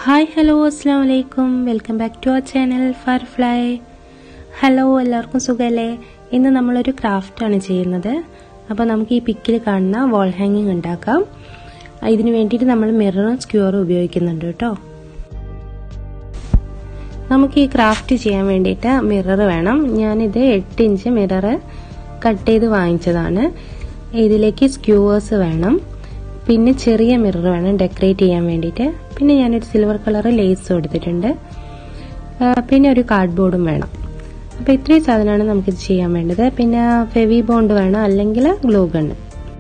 hi hello അസ്സാം വലൈക്കും welcome back to our channel firefly hello എല്ലാവർക്കും സുഖമല്ലേ ഇന്ന് നമ്മളൊരു ക്രാഫ്റ്റാണ് ചെയ്യുന്നത് അപ്പോൾ നമുക്ക് ഈ പിക്കിൽ കാണുന്ന വാൾ ഹാങ്ങിങ് ഉണ്ടാക്കാം ഇതിന് വേണ്ടിയിട്ട് നമ്മൾ മിററും സ്ക്യൂറും ഉപയോഗിക്കുന്നുണ്ട് കേട്ടോ നമുക്ക് ഈ ക്രാഫ്റ്റ് ചെയ്യാൻ വേണ്ടിയിട്ട് മിറർ വേണം ഞാനിത് എട്ട് ഇഞ്ച് മിറർ കട്ട് ചെയ്ത് വാങ്ങിച്ചതാണ് ഇതിലേക്ക് സ്ക്യൂവേഴ്സ് വേണം പിന്നെ ചെറിയ മിറർ വേണം ഡെക്കറേറ്റ് ചെയ്യാൻ വേണ്ടിയിട്ട് പിന്നെ ഞാനൊരു സിൽവർ കളർ ലേസും എടുത്തിട്ടുണ്ട് പിന്നെ ഒരു കാർഡ്ബോർഡും വേണം അപ്പോൾ ഇത്രയും സാധനമാണ് നമുക്കിത് ചെയ്യാൻ വേണ്ടത് പിന്നെ ഫെവി ബോണ്ട് വേണം അല്ലെങ്കിൽ ഗ്ലൂ ഗണ്ണ്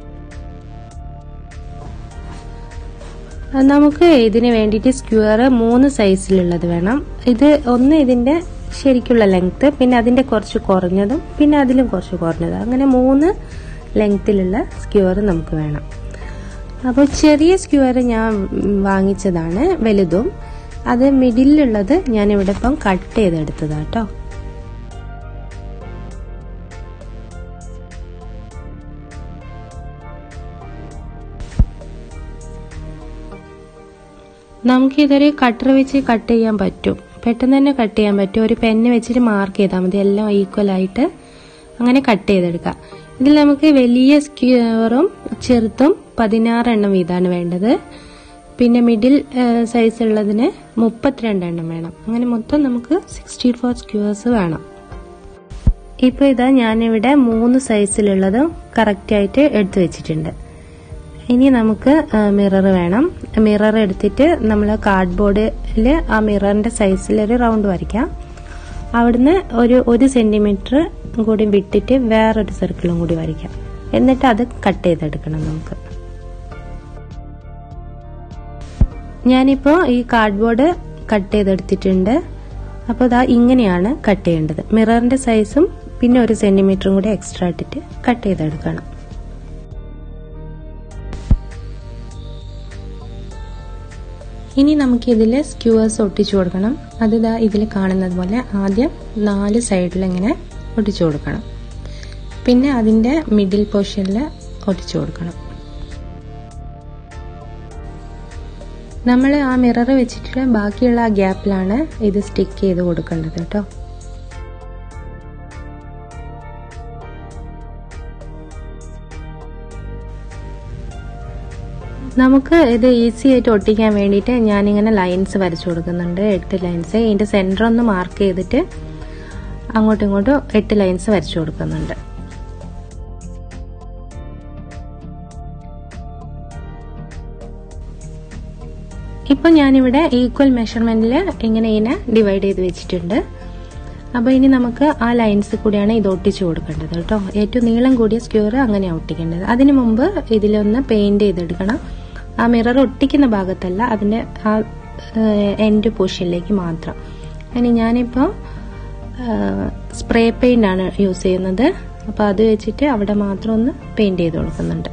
നമുക്ക് ഇതിന് വേണ്ടിയിട്ട് സ്ക്വയർ മൂന്ന് സൈസിലുള്ളത് വേണം ഇത് ഒന്ന് ഇതിൻ്റെ ശരിക്കുള്ള ലെങ്ത്ത് പിന്നെ അതിൻ്റെ കുറച്ച് കുറഞ്ഞതും പിന്നെ അതിലും കുറച്ച് കുറഞ്ഞതും അങ്ങനെ മൂന്ന് ലെങ്ത്തിലുള്ള സ്ക്വയർ നമുക്ക് വേണം അപ്പോൾ ചെറിയ സ്ക്വയർ ഞാൻ വാങ്ങിച്ചതാണ് വലുതും അത് മിഡിലുള്ളത് ഞാൻ ഇവിടെ ഇപ്പം കട്ട് ചെയ്തെടുത്തതാണ് കേട്ടോ നമുക്കിതൊരു കട്ടർ വെച്ച് കട്ട് ചെയ്യാൻ പറ്റും പെട്ടെന്ന് തന്നെ കട്ട് ചെയ്യാൻ പറ്റും ഒരു പെന്ന് വെച്ചിട്ട് മാർക്ക് ചെയ്താൽ മതി എല്ലാം ഈക്വൽ ആയിട്ട് അങ്ങനെ കട്ട് ചെയ്തെടുക്കാം ഇതിൽ നമുക്ക് വലിയ സ്ക്യൂറും ചെറുതും പതിനാറ് എണ്ണം വീതമാണ് വേണ്ടത് പിന്നെ മിഡിൽ സൈസ് ഉള്ളതിന് മുപ്പത്തിരണ്ട് എണ്ണം വേണം അങ്ങനെ മൊത്തം നമുക്ക് സിക്സ്റ്റി ഫോർ സ്ക്യൂവേഴ്സ് വേണം ഇപ്പോൾ ഇതാ ഞാനിവിടെ മൂന്ന് സൈസിലുള്ളത് കറക്റ്റായിട്ട് എടുത്തു വെച്ചിട്ടുണ്ട് ഇനി നമുക്ക് മിറർ വേണം മിറർ എടുത്തിട്ട് നമ്മൾ കാർഡ്ബോർഡിൽ ആ മിററിന്റെ സൈസിൽ ഒരു റൗണ്ട് വരയ്ക്കാം അവിടുന്ന് ഒരു ഒരു സെന്റിമീറ്റർ കൂടി വിട്ടിട്ട് വേറൊരു സർക്കിളും കൂടി വരയ്ക്കാം എന്നിട്ട് അത് കട്ട് ചെയ്തെടുക്കണം നമുക്ക് ഞാനിപ്പോൾ ഈ കാർഡ്ബോർഡ് കട്ട് ചെയ്തെടുത്തിട്ടുണ്ട് അപ്പോൾ ഇതാ ഇങ്ങനെയാണ് കട്ട് ചെയ്യേണ്ടത് മിററിന്റെ സൈസും പിന്നെ ഒരു സെന്റിമീറ്ററും കൂടി എക്സ്ട്രാ ഇട്ടിട്ട് കട്ട് ചെയ്തെടുക്കണം ഇനി നമുക്ക് ഇതിൽ സ്ക്യൂവേഴ്സ് ഒട്ടിച്ചു കൊടുക്കണം അത് ഇതാ ഇതിൽ കാണുന്നത് പോലെ ആദ്യം നാല് സൈഡിൽ ഇങ്ങനെ ഒട്ടിച്ചു കൊടുക്കണം പിന്നെ അതിൻ്റെ മിഡിൽ പോർഷനിൽ ഒട്ടിച്ചു കൊടുക്കണം നമ്മൾ ആ മിറർ വെച്ചിട്ട് ബാക്കിയുള്ള ആ ഗ്യാപ്പിലാണ് ഇത് സ്റ്റിക്ക് ചെയ്ത് കൊടുക്കേണ്ടത് കേട്ടോ നമുക്ക് ഇത് ഈസി ആയിട്ട് ഒട്ടിക്കാൻ വേണ്ടിയിട്ട് ഞാനിങ്ങനെ ലൈൻസ് വരച്ചു കൊടുക്കുന്നുണ്ട് എട്ട് ലൈൻസ് ഇതിൻ്റെ സെൻറ്റർ ഒന്ന് മാർക്ക് ചെയ്തിട്ട് അങ്ങോട്ടും ഇങ്ങോട്ടും എട്ട് ലൈൻസ് വരച്ചു കൊടുക്കുന്നുണ്ട് ഇപ്പം ഞാനിവിടെ ഈക്വൽ മെഷർമെൻറ്റിൽ ഇങ്ങനെ ഇതിനെ ഡിവൈഡ് ചെയ്ത് വെച്ചിട്ടുണ്ട് അപ്പോൾ ഇനി നമുക്ക് ആ ലൈൻസ് കൂടിയാണ് ഇത് ഒട്ടിച്ചു കൊടുക്കേണ്ടത് കേട്ടോ ഏറ്റവും നീളം കൂടിയ സ്ക്യൂർ അങ്ങനെയാണ് ഒട്ടിക്കേണ്ടത് അതിന് മുമ്പ് ഇതിലൊന്ന് പെയിൻറ് ചെയ്തെടുക്കണം ആ മിറർ ഒട്ടിക്കുന്ന ഭാഗത്തല്ല അതിൻ്റെ ആ എൻഡ് പോർഷനിലേക്ക് മാത്രം ഇനി ഞാനിപ്പോൾ സ്പ്രേ പെയിൻ്റ് ആണ് യൂസ് ചെയ്യുന്നത് അപ്പോൾ അത് വെച്ചിട്ട് അവിടെ മാത്രം ഒന്ന് പെയിൻറ് ചെയ്ത് കൊടുക്കുന്നുണ്ട്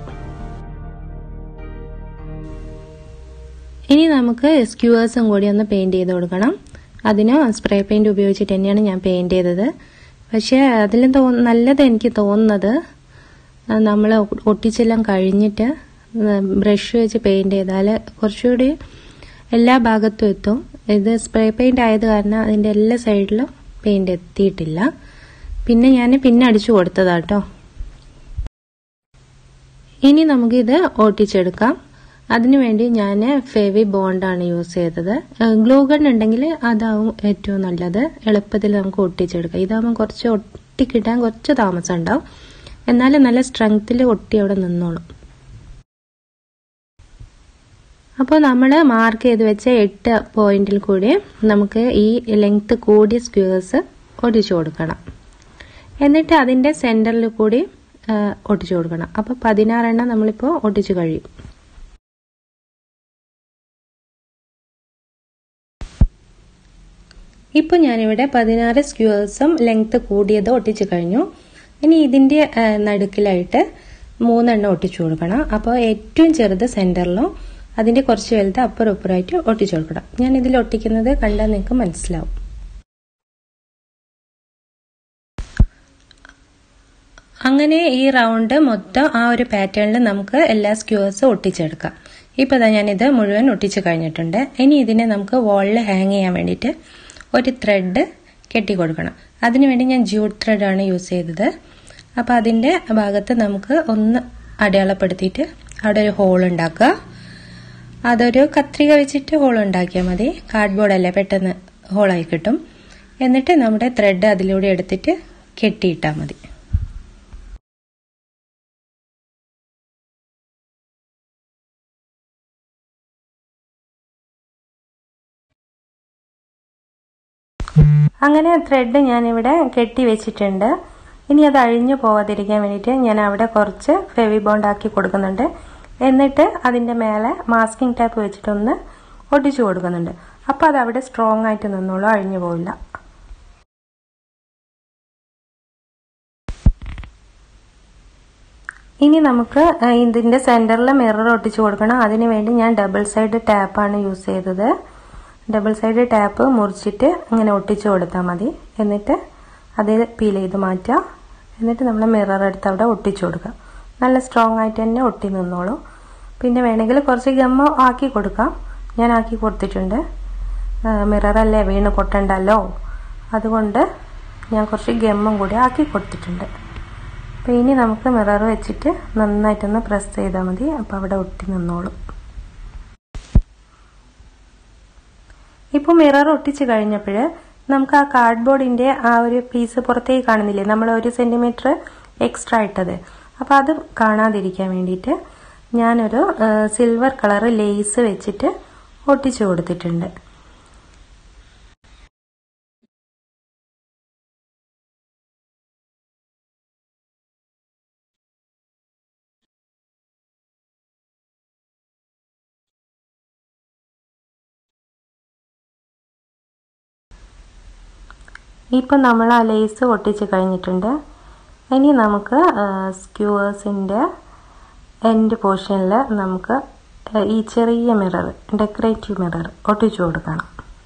ഇനി നമുക്ക് സ്ക്യൂവേഴ്സും കൂടി ഒന്ന് പെയിൻറ് ചെയ്ത് കൊടുക്കണം അതിന് സ്പ്രേ പെയിൻറ് ഉപയോഗിച്ചിട്ട് തന്നെയാണ് ഞാൻ പെയിൻറ് ചെയ്തത് പക്ഷേ അതിലും തോ നല്ലത് എനിക്ക് തോന്നുന്നത് നമ്മൾ ഒട്ടിച്ചെല്ലാം കഴിഞ്ഞിട്ട് ബ്രഷ് വെച്ച് പെയിൻറ് ചെയ്താൽ കുറച്ചുകൂടി എല്ലാ ഭാഗത്തും എത്തും ഇത് സ്പ്രേ പെയിൻറ് ആയത് കാരണം അതിൻ്റെ എല്ലാ സൈഡിലും പെയിൻറ് എത്തിയിട്ടില്ല പിന്നെ ഞാൻ പിന്നെ അടിച്ചു കൊടുത്തതാട്ടോ ഇനി നമുക്കിത് ഒട്ടിച്ചെടുക്കാം അതിനുവേണ്ടി ഞാൻ ഫെവി ബോണ്ടാണ് യൂസ് ചെയ്തത് ഗ്ലൂ ഗൺ ഉണ്ടെങ്കിൽ അതാവും ഏറ്റവും നല്ലത് എളുപ്പത്തിൽ നമുക്ക് ഒട്ടിച്ചെടുക്കാം ഇതാകുമ്പോൾ കുറച്ച് ഒട്ടിക്കിട്ടാൻ കുറച്ച് താമസം ഉണ്ടാവും എന്നാലും നല്ല സ്ട്രെങ്ത്തിൽ ഒട്ടി അവിടെ നിന്നോളും അപ്പോൾ നമ്മൾ മാർക്ക് ചെയ്ത് വെച്ച എട്ട് പോയിന്റിൽ കൂടി നമുക്ക് ഈ ലെങ്ത് കൂടിയ സ്ക്യൂവേഴ്സ് ഒട്ടിച്ചു കൊടുക്കണം എന്നിട്ട് അതിൻ്റെ സെൻറ്ററിൽ കൂടി ഒട്ടിച്ചു കൊടുക്കണം അപ്പോൾ പതിനാറെണ്ണം നമ്മളിപ്പോൾ ഒട്ടിച്ചു കഴിയും ഇപ്പോൾ ഞാനിവിടെ പതിനാറ് സ്ക്യൂവേഴ്സും ലെങ്ത് കൂടിയത് ഒട്ടിച്ചു കഴിഞ്ഞു ഇനി ഇതിൻ്റെ നടുക്കിലായിട്ട് മൂന്നെണ്ണം ഒട്ടിച്ചു കൊടുക്കണം അപ്പോൾ ഏറ്റവും ചെറുത് സെൻറ്ററിലും അതിൻ്റെ കുറച്ച് വലുത് അപ്പുറം അപ്പുറമായിട്ട് ഒട്ടിച്ചു കൊടുക്കണം ഞാൻ ഇതിൽ ഒട്ടിക്കുന്നത് കണ്ടാൽ നിങ്ങൾക്ക് മനസ്സിലാവും അങ്ങനെ ഈ റൗണ്ട് മൊത്തം ആ ഒരു പാറ്റേണിൽ നമുക്ക് എല്ലാ സ്ക്യൂവേഴ്സും ഒട്ടിച്ചെടുക്കാം ഇപ്പോൾ ഇതാ ഞാനിത് മുഴുവൻ ഒട്ടിച്ച് കഴിഞ്ഞിട്ടുണ്ട് ഇനി ഇതിനെ നമുക്ക് വാളിൽ ഹാങ് ചെയ്യാൻ വേണ്ടിയിട്ട് ഒരു ത്രെഡ് കെട്ടി കൊടുക്കണം അതിനുവേണ്ടി ഞാൻ ജൂട്ട് ത്രെഡാണ് യൂസ് ചെയ്തത് അപ്പോൾ അതിൻ്റെ ഭാഗത്ത് നമുക്ക് ഒന്ന് അടയാളപ്പെടുത്തിയിട്ട് അവിടെ ഒരു ഹോൾ ഉണ്ടാക്കുക അതൊരു കത്രിക വെച്ചിട്ട് ഹോൾ ഉണ്ടാക്കിയാൽ മതി കാർഡ്ബോർഡ് അല്ലേ പെട്ടെന്ന് ഹോളായി കിട്ടും എന്നിട്ട് നമ്മുടെ ത്രെഡ് അതിലൂടെ എടുത്തിട്ട് കെട്ടിയിട്ടാൽ മതി അങ്ങനെ ത്രെഡ് ഞാനിവിടെ കെട്ടി വെച്ചിട്ടുണ്ട് ഇനി അത് അഴിഞ്ഞു പോവാതിരിക്കാൻ വേണ്ടിയിട്ട് ഞാൻ അവിടെ കുറച്ച് ഫെവി ബോണ്ട് ആക്കി കൊടുക്കുന്നുണ്ട് എന്നിട്ട് അതിൻ്റെ മേലെ മാസ്കിംഗ് ടാപ്പ് വെച്ചിട്ടൊന്ന് ഒട്ടിച്ചു കൊടുക്കുന്നുണ്ട് അപ്പോൾ അത് അവിടെ സ്ട്രോങ് ആയിട്ട് നിന്നോളൂ അഴിഞ്ഞു പോവില്ല ഇനി നമുക്ക് ഇതിൻ്റെ സെൻറ്ററിൽ മിറർ ഒട്ടിച്ചു കൊടുക്കണം അതിന് വേണ്ടി ഞാൻ ഡബിൾ സൈഡ് ടാപ്പാണ് യൂസ് ചെയ്തത് ഡബിൾ സൈഡ് ടാപ്പ് മുറിച്ചിട്ട് ഇങ്ങനെ ഒട്ടിച്ചു കൊടുത്താൽ മതി എന്നിട്ട് അത് പീൽ ചെയ്ത് മാറ്റുക എന്നിട്ട് നമ്മൾ മിറർ എടുത്ത് അവിടെ ഒട്ടിച്ചു കൊടുക്കുക നല്ല സ്ട്രോങ് ആയിട്ട് തന്നെ ഒട്ടി നിന്നോളൂ പിന്നെ വേണമെങ്കിൽ കുറച്ച് ഗമ്മ ആക്കി കൊടുക്കാം ഞാൻ ആക്കി കൊടുത്തിട്ടുണ്ട് മിററല്ലേ വീണ് പൊട്ടണ്ടല്ലോ അതുകൊണ്ട് ഞാൻ കുറച്ച് ഗമ്മും കൂടി ആക്കി കൊടുത്തിട്ടുണ്ട് അപ്പോൾ ഇനി നമുക്ക് മിറർ വെച്ചിട്ട് നന്നായിട്ടൊന്ന് പ്രസ് ചെയ്താൽ മതി അപ്പോൾ അവിടെ ഒട്ടി നിന്നോളും ഇപ്പോൾ മിറർ ഒട്ടിച്ച് കഴിഞ്ഞപ്പോൾ നമുക്ക് ആ കാർഡ്ബോർഡിൻ്റെ ആ ഒരു പീസ് പുറത്തേക്ക് കാണുന്നില്ലേ നമ്മൾ ഒരു സെൻറ്റിമീറ്റർ എക്സ്ട്രാ ഇട്ടത് അപ്പോൾ അത് കാണാതിരിക്കാൻ വേണ്ടിയിട്ട് ഞാനൊരു സിൽവർ കളർ ലേസ് വെച്ചിട്ട് ഒട്ടിച്ചു കൊടുത്തിട്ടുണ്ട് ഇപ്പം നമ്മൾ ആ ലേസ് ഒട്ടിച്ച് കഴിഞ്ഞിട്ടുണ്ട് ഇനി നമുക്ക് സ്ക്യൂവേഴ്സിൻ്റെ എൻഡ് പോർഷനിൽ നമുക്ക് ഈ ചെറിയ മിറർ ഡെക്കറേറ്റീവ് മിറർ ഒട്ടിച്ചു കൊടുക്കണം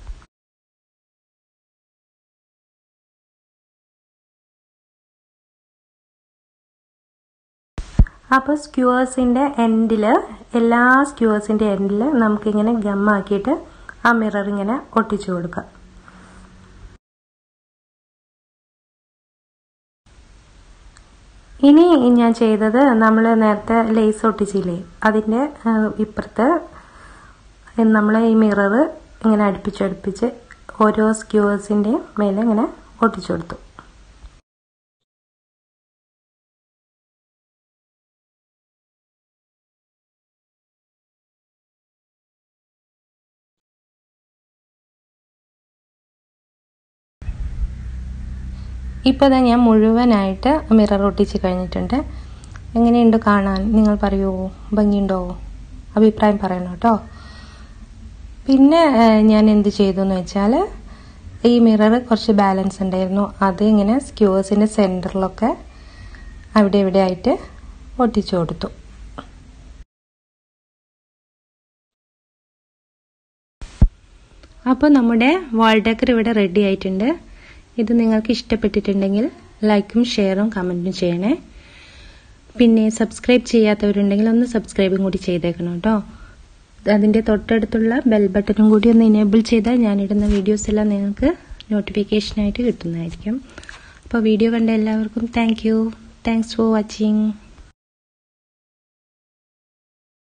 അപ്പോൾ സ്ക്യൂവേഴ്സിൻ്റെ എൻഡിൽ എല്ലാ സ്ക്യൂവേഴ്സിൻ്റെ എൻഡിൽ നമുക്കിങ്ങനെ ഗമ്മാക്കിയിട്ട് ആ മിറർ ഇങ്ങനെ ഒട്ടിച്ചു കൊടുക്കാം ഇനി ഞാൻ ചെയ്തത് നമ്മൾ നേരത്തെ ലേസ് ഒട്ടിച്ചില്ലേ അതിൻ്റെ ഇപ്പുറത്ത് നമ്മൾ ഈ മിറർ ഇങ്ങനെ അടുപ്പിച്ചടുപ്പിച്ച് ഓരോ സ്ക്യൂവേഴ്സിൻ്റെയും മേലെ ഇങ്ങനെ ഒട്ടിച്ചു കൊടുത്തു ഇപ്പോൾ ഇതാ ഞാൻ മുഴുവനായിട്ട് മിറർ ഒട്ടിച്ച് കഴിഞ്ഞിട്ടുണ്ട് എങ്ങനെയുണ്ട് കാണാൻ നിങ്ങൾ പറയൂ ഭംഗിയുണ്ടോ അഭിപ്രായം പറയണം കേട്ടോ പിന്നെ ഞാൻ എന്ത് ചെയ്തു എന്ന് വെച്ചാൽ ഈ മിറർ കുറച്ച് ബാലൻസ് ഉണ്ടായിരുന്നു അത് ഇങ്ങനെ സ്ക്യൂവേഴ്സിൻ്റെ സെൻറ്ററിലൊക്കെ അവിടെ ഇവിടെ ആയിട്ട് ഒട്ടിച്ചു കൊടുത്തു അപ്പോൾ നമ്മുടെ വാൾ ഡെക്കർ ഇവിടെ റെഡി ആയിട്ടുണ്ട് ഇത് നിങ്ങൾക്ക് ഇഷ്ടപ്പെട്ടിട്ടുണ്ടെങ്കിൽ ലൈക്കും ഷെയറും കമൻറ്റും ചെയ്യണേ പിന്നെ സബ്സ്ക്രൈബ് ചെയ്യാത്തവരുണ്ടെങ്കിൽ ഒന്ന് സബ്സ്ക്രൈബും കൂടി ചെയ്തേക്കണം കേട്ടോ അതിൻ്റെ തൊട്ടടുത്തുള്ള ബെൽ ബട്ടണും കൂടി ഒന്ന് എനേബിൾ ചെയ്താൽ ഞാനിടുന്ന വീഡിയോസ് എല്ലാം നിങ്ങൾക്ക് നോട്ടിഫിക്കേഷനായിട്ട് കിട്ടുന്നതായിരിക്കും അപ്പോൾ വീഡിയോ കണ്ട എല്ലാവർക്കും thank you thanks for watching